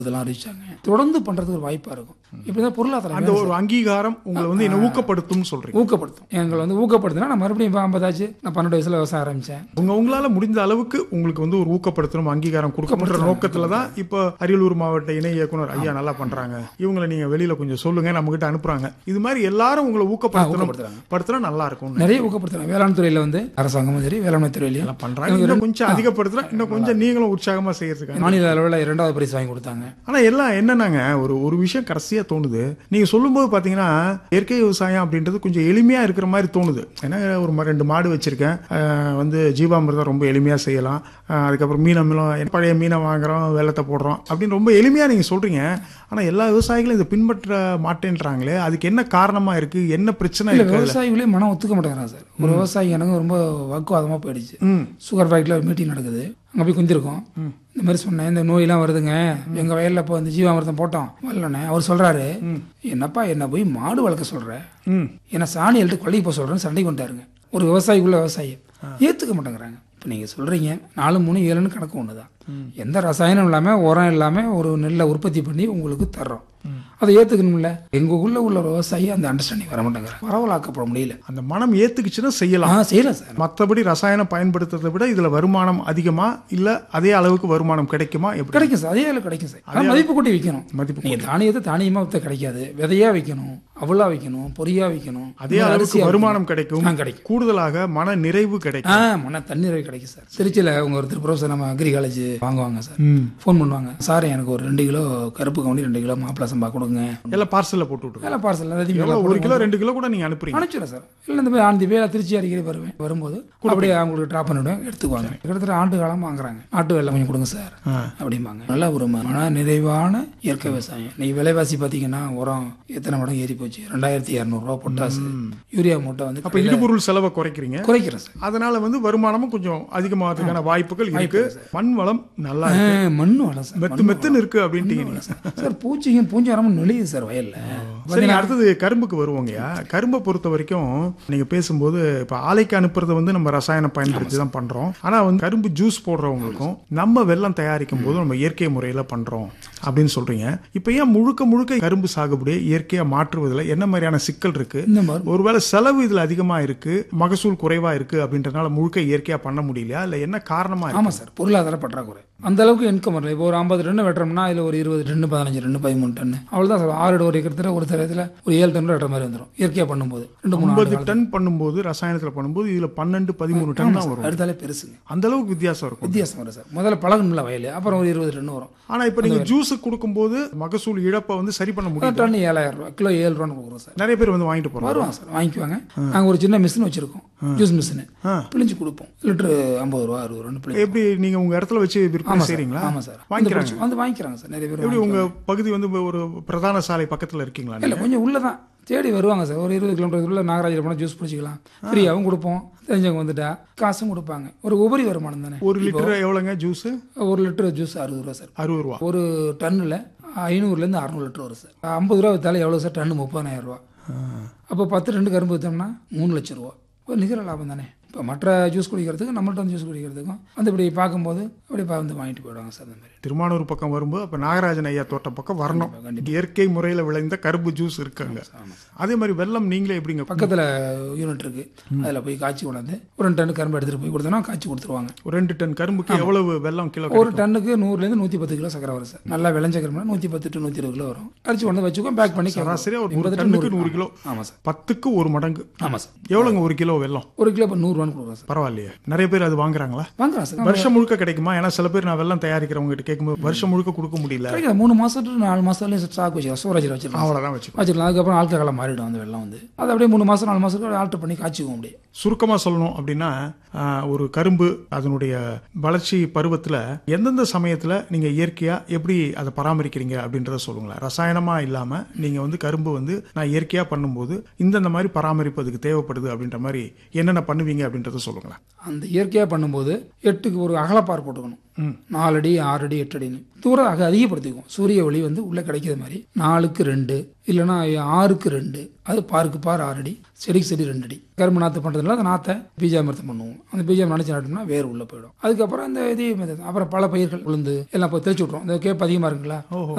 இதெல்லாம் அறிவிச்சாங்க தொடர்ந்து பண்றதுக்கு ஒரு வாய்ப்பா இருக்கும் இப்படிதான் பொருளாதாரம் அந்த ஒரு அங்கீகாரம் உங்களை வந்து என்ன ஊக்கப்படுத்தும்னு சொல்றீங்க ஊக்கப்படுத்தும் எங்களை வந்து ஊக்கப்படுத்தினா நான் மறுபடியும் இப்போ ஐம்பதாச்சு நான் பன்னெண்டு வயசுல விவசாயம் ஆரம்பிச்சேன் உங்க உங்களால முடிந்த அளவுக்கு உங்களுக்கு வந்து ஒரு ஊக்கப்படுத்தணும் அங்கீகாரம் கொடுக்கணுன்ற நோக்கத்துல தான் இப்போ அரியலூர் மாவட்ட இணை இயக்குனர் ஐயா நல்லா பண்றாங்க இவங்களை நீங்க வெளியில கொஞ்சம் சொல்லுங்க நம்ம கிட்ட அனுப்புறாங்க இது மாதிரி எல்லாரும் உங்களை ஊக்கப்படுத்தணும் ஊக்கப்படுத்துறாங்க. படுத்தினா நல்லா இருக்கும் நிறைய ஊக்கப்படுத்துறாங்க வேளாண் துறையில வந்து அரசாங்கமும் சரி வேளாண்மை துறையிலையும் பண்றாங்க இன்னும் கொஞ்சம் அதிகப்படுத்துறா இன்னும் கொஞ்சம் நீங்களும் உற்சாகமா செய்யறதுக்காக மாநில அளவில் இரண்டாவது பரிசு வாங்கி கொடுத்தாங்க ஆனா எல்லாம் என்னன்னாங்க ஒரு ஒரு விஷயம் கடைசியா தோணுது நீங்க சொல்லும்போது பாத்தீங்கன்னா இயற்கை விவசாயம் அப்படின்றது கொஞ்சம் எளிமையா இருக்கிற மாதிரி தோணுது ஏன்னா ஒரு ம- ரெண்டு மாடு வச்சிருக்கேன் அஹ் வந்து ஜீவாமிர்தம் ரொம்ப எளிமையா செய்யலாம் அஹ் அதுக்கப்புறம் மீன் அமிலம் பழைய மீனை வாங்குறோம் வெள்ளத்தை போடுறோம் அப்படின்னு ரொம்ப எளிமையா நீங்க சொல்றீங்க ஆனா எல்லா விவசாயிகளும் இதை பின்பற்ற மாட்டேன்றாங்களே அதுக்கு என்ன காரணமா இருக்கு என்ன பிரச்சனை இல்ல இருக்கு அதுல? விவசாயிகளே மனம் ஒத்துக்க மாட்டேங்கிறாங்க சார் ஒரு விவசாயி எனக்கு ரொம்ப வாக்குவாதமா போயிடுச்சு ம் சுகர் ஃபேக்டரியில் ஒரு மீட்டிங் நடக்குது அங்கே போய் குந்திருக்கோம் இந்த மாதிரி சொன்னேன் இந்த நோயெல்லாம் வருதுங்க எங்கள் வயலில் இப்போ இந்த ஜீவாமிர்தம் போட்டோம் வரலண்ணே அவர் சொல்கிறாரு என்னப்பா என்ன போய் மாடு வளர்க்க சொல்கிற ம் என்ன சாணி எழுட்டு கொள்ளைக்கு போக சொல்கிறேன்னு சண்டை கொண்டாருங்க ஒரு விவசாயிக்குள்ள விவசாயி ஏற்றுக்க மாட்டேங்கிறாங்க இப்போ நீங்கள் சொல்கிறீங்க நாலு மூணு ஏழுன்னு கணக்கு ஒன்று தான் எந்த ரசாயனம் இல்லாமல் உரம் இல்லாமல் ஒரு நெல்லை உற்பத்தி பண்ணி உங்களுக்கு தர்றோம் அதை ஏற்றுக்கணும்ல எங்கள் உள்ள உள்ள விவசாயி அந்த அண்டர்ஸ்டாண்டிங் வர மாட்டேங்கிறாங்க பரவலாக்கப்பட முடியல அந்த மனம் ஏத்துக்குச்சுன்னா செய்யலாம் ஆ செய்யலாம் சார் மற்றபடி ரசாயனம் பயன்படுத்துறதை விட இதுல வருமானம் அதிகமா இல்ல அதே அளவுக்கு வருமானம் கிடைக்குமா எப்படி கிடைக்கும் சார் அதே அளவு கிடைக்கும் சார் ஆனால் மதிப்பு கூட்டி விற்கணும் மதிப்பு நீங்க தானியத்தை தானியமா வித்த கிடைக்காது விதையா வைக்கணும் அவலா வைக்கணும் பொரியா வைக்கணும் அதே இன்னும் அளவுக்கு அரிசியா வருமானம் கிடைக்கும் ஆ, கிடைக்கும். கூடுதலாக மன நிறைவு கிடைக்கும் ஆ மன தண்ணீர் கிடைக்கும் சார் திருச்சியில உங்க ஒருத்தர் ப்ரொஃபசர் நம்ம அக்ரி காலேஜ் வாங்குவாங்க சார் ம். ஃபோன் பண்ணுவாங்க சார் எனக்கு ஒரு ரெண்டு கிலோ கருப்பு கவுனி ரெண்டு கிலோ மாப்பிள சம்பா கொடுங்க எல்லாம் பார்சல்ல போட்டு விட்டுருங்க வேலை பார்சல் எல்லாத்தையும் எவ்வளவு ஒரு கிலோ ரெண்டு கிலோ கூட நீங்க அனுப்புறீங்க அனுப்பிச்சிடுறேன் சார் இல்லை இந்த மாதிரி ஆண்டி வேலை திருச்சி அடிக்கடி வருவேன் வரும்போது அப்படியே அவங்களுக்கு ட்ராப் பண்ணிவிடுவேன் எடுத்துக்குவாங்க கிட்டத்தட்ட ஆண்டு காலம் வாங்குறாங்க ஆட்டு வெள்ளம் கொஞ்சம் கொடுங்க சார் ஆ. அப்படிம்பாங்க நல்ல ஒரு மன நிறைவான இயற்கை விவசாயம் நீ விலைவாசி பார்த்தீங்கன்னா உரம் எத்தனை மடங்கு ஏறி போச்சு ரெண்டாயிரத்தி இரநூறுவா பொட்டாசு யூரியா மூட்டை வந்து அப்ப இடுபொருள் செலவை குறைக்கிறீங்க குறைக்கிறேன் சார் அதனால வந்து வருமானமும் கொஞ்சம் அதிகமாகிறதுக்கான வாய்ப்புகள் இருக்கு மண் வளம் நல்லா ஆ, இருக்கு. மண்ணு வளம் சார் மெத்து மெத்துன்னு இருக்கு அப்படின்ட்டீங்க நீங்க சார் பூச்சியும் பூஞ்சாரமும் நுழையுது சார் வயல்ல சரி அடுத்தது கரும்புக்கு வருவோங்கய்யா கரும்பை பொறுத்த வரைக்கும் நீங்க பேசும்போது இப்ப ஆலைக்கு அனுப்புறத வந்து நம்ம ரசாயனம் பயன்படுத்தி தான் பண்றோம் ஆனா வந்து கரும்பு ஜூஸ் போடுறவங்களுக்கும் நம்ம வெல்லம் தயாரிக்கும் போது நம்ம இயற்கை முறையில பண்றோம் அப்படின்னு சொல்றீங்க இப்ப ஏன் முழுக்க முழுக்க கரும்பு சாகுபடியை இயற்கையா மாற்றுவதில் என்ன மாதிரியான சிக்கல் இருக்கு இந்த மாதிரி ஒருவேளை செலவு இதுல அதிகமா இருக்கு மகசூல் குறைவா இருக்கு அப்படின்றதுனால முழுக்க இயற்கையா பண்ண முடியலையா இல்ல என்ன காரணமா இருக்கு ஆமாம் சார் பொருளாதார பற்றாக்குறை அந்த அளவுக்கு இன்கம் வரல இப்போ ஒரு ஐம்பது டன்னு வெட்டுறோம்னா இதில் ஒரு இருபது டன்னு பதினஞ்சு டன்னு பதிமூணு டன்னு அவ்வளோதான் சார் ஆறு ஒரு ஏக்கரத்தில் ஒரு தரத்தில் ஒரு ஏழு டன் வெட்டுற மாதிரி வந்துடும் இயற்கையாக பண்ணும்போது ரெண்டு மூணு ஐம்பது ஆண்டு டன் பண்ணும்போது ரசாயனத்துல பண்ணும்போது இதுல பன்னெண்டு பதிமூணு டன் தான் வரும் எடுத்தாலே பெருசுங்க அந்த அளவுக்கு வித்தியாசம் இருக்கும் வித்தியாசம் வரும் சார் முதல்ல பழகணும்ல வயல் அப்புறம் ஒரு இருபது டன்னு வரும் ஆனா இப்ப நீங்க ஜூஸ் கொடுக்கும்போது மகசூல் இழப்பை வந்து சரி பண்ண முடியும் டன் ஏழாயிரம் ரூபா கிலோ ஏழு ரூபான்னு கொடுக்குறோம் சார் நிறைய பேர் வந்து வாங்கிட்டு போறாங்க வருவாங்க சார் வாங்கிக்குவாங்க நாங்கள் ஒரு சின்ன மிஷின் வச்சிருக்கோம் ஜூஸ் மிஷின் ஆ. பிழிஞ்சு கொடுப்போம் லிட்டரு ஐம்பது ரூபா அறுபது ரூபான்னு பிழிஞ்சு எப்படி நீங்க உங்க இடத்துல வச்சு விற்பனை செய்றீங்களா ஆமாம் சார் வாங்கிக்கிறாங்க வந்து வந்து வாங்கிக்கிறாங்க சார் நிறைய பேர் எப்படி உங்க பகுதி வந்து ஒரு பிரதான சாலை பக்கத்துல இருக்கீங்களா இல்லை கொஞ்சம் உள்ளே தான் தேடி வருவாங்க சார் ஒரு இருபது கிலோமீட்டருக்குள்ள நாகராஜில் போனால் ஜூஸ் பிடிச்சிக்கலாம் ஃப்ரீயாகவும் கொடுப்போம் தெரிஞ்சவங்க வந்துட்டா காசும் கொடுப்பாங்க ஒரு உபரி வருமானம் தானே ஒரு லிட்டர் எவ்வளவுங்க ஜூஸ் ஒரு லிட்டர் ஜூஸ் அறுபது ரூபா சார் அறுபது ரூபா ஒரு டன்னில் ஐநூறுலேருந்து அறநூறு லிட்டர் வரும் சார் ஐம்பது ரூபா வித்தாலும் எவ்வளோ சார் டன்னு முப்பதாயிரம் ரூபா அப்போ பத்து ரெண்டு கரும்பு விற்றோம்னா மூணு லட்சம் ரூபா ஒரு நிகர லாபம் தானே இப்போ மற்ற ஜூஸ் குடிக்கிறதுக்கும் நம்மள்ட்ட வந்து ஜூஸ் குடிக்கிறதுக்கும் வந்து இப்படி பார்க்கும்போது அப்படி பா- வந்து வாங்கிட்டு போயிடுவாங்க சார் அந்த மாதிரி திருமானூர் பக்கம் வரும்போது அப்ப நாகராஜன் ஐயா தோட்டம் பக்கம் வரணும் இயற்கை முறையில விளைந்த கரும்பு ஜூஸ் இருக்காங்க அதே மாதிரி வெள்ளம் நீங்களே எப்படிங்க பக்கத்தில் யூனிட் இருக்கு அதில் போய் காய்ச்சி கொண்டாந்து ஒரு ரெண்டு டன் கரும்பு எடுத்துகிட்டு போய் கொடுத்தோன்னா காய்ச்சி கொடுத்துருவாங்க ஒரு ரெண்டு டன் கரும்புக்கு எவ்வளவு வெள்ளம் கிலோ ஒரு டன்னுக்கு நூறுலேருந்து நூற்றி பத்து கிலோ சக்கரை வரும் சார் நல்லா விளைஞ்ச கரும்புனா நூற்றி பத்து டு நூற்றி இருபது கிலோ வரும் அரிச்சு கொண்டு வச்சுக்கோ பேக் பண்ணி சராசரியா ஒரு எண்பது ஒரு to டன்னுக்கு நூறு கிலோ ஆமாம் சார் பத்துக்கு ஒரு மடங்கு ஆமாம் சார் எவ்வளவுங்க ஒரு கிலோ வெள்ளம் ஒரு கிலோ இப்போ நூறுரூவான்னு கொடுக்குறோம் சார் பரவாயில்லையே நிறைய பேர் அது வாங்குறாங்களா வாங்குறோம் சார் வருஷம் முழுக்க கிடைக்குமா ஏன்னா சில பேர் நான் வெள்ளம் தயாரிக்கிறவங்க கிட்ட கேட்கும்போது வருஷம் முழுக்க கொடுக்க முடியல கிடைக்காது மூணு மாதம் டு நாலு மாதத்துலேயும் ஸ்டாக் வச்சுக்கலாம் ஸ்டோரேஜில் வச்சிருக்கலாம் அவ்வளவுதான் வச்சு வச்சுக்கலாம் அதுக்கப்புறம் ஆல்கஹாலாக மாறிடும் அந்த வெள்ளம் வந்து அது அப்படியே மூணு மாதம் நாலு மாதத்துக்கு ஆல்டர் பண்ணி காய்ச்சிக்குவோம் அப்படியே சுருக்கமா சொல்லணும் அப்படின்னா ஆஹ், ஒரு கரும்பு அதனுடைய வளர்ச்சி பருவத்துல எந்தெந்த சமயத்துல நீங்க இயற்கையா எப்படி அதை பராமரிக்கிறீங்க அப்படின்றத சொல்லுங்களேன் ரசாயனமா இல்லாம நீங்க வந்து கரும்பு வந்து நான் இயற்கையா பண்ணும்போது இந்தந்த மாதிரி பராமரிப்பு அதுக்கு தேவைப்படுது அப்படின்ற மாதிரி என்னென்ன பண்ணுவீங்க அப்படின்றத சொல்லுங்களேன் அந்த இயற்கையாக பண்ணும்போது எட்டுக்கு ஒரு அகலப்பார் போட்டுக்கணும் நாலு அடி ஆறு அடி எட்டு அடின்னு தூரம் அக அதிகப்படுத்திக்குவோம் சூரிய ஒளி வந்து உள்ளே கிடைக்கிற மாதிரி நாலுக்கு ரெண்டு இல்லைன்னா ஆறுக்கு ரெண்டு அது பாருக்கு பார் ஆறு அடி செடிக்கு செடி ரெண்டு அடி கரும்பு நாற்று பண்ணுறதுல அந்த நாற்றை பீஜாமிரத்தம் பண்ணுவோம் அந்த பீஜாம் நினச்சி நட்டோம்னா வேர் உள்ளே போயிடும் அதுக்கப்புறம் அந்த இது அப்புறம் பல பயிர்கள் உளுந்து எல்லாம் போய் தெளிச்சு விட்ருவோம் இந்த கேப் அதிகமாக இருக்குங்களா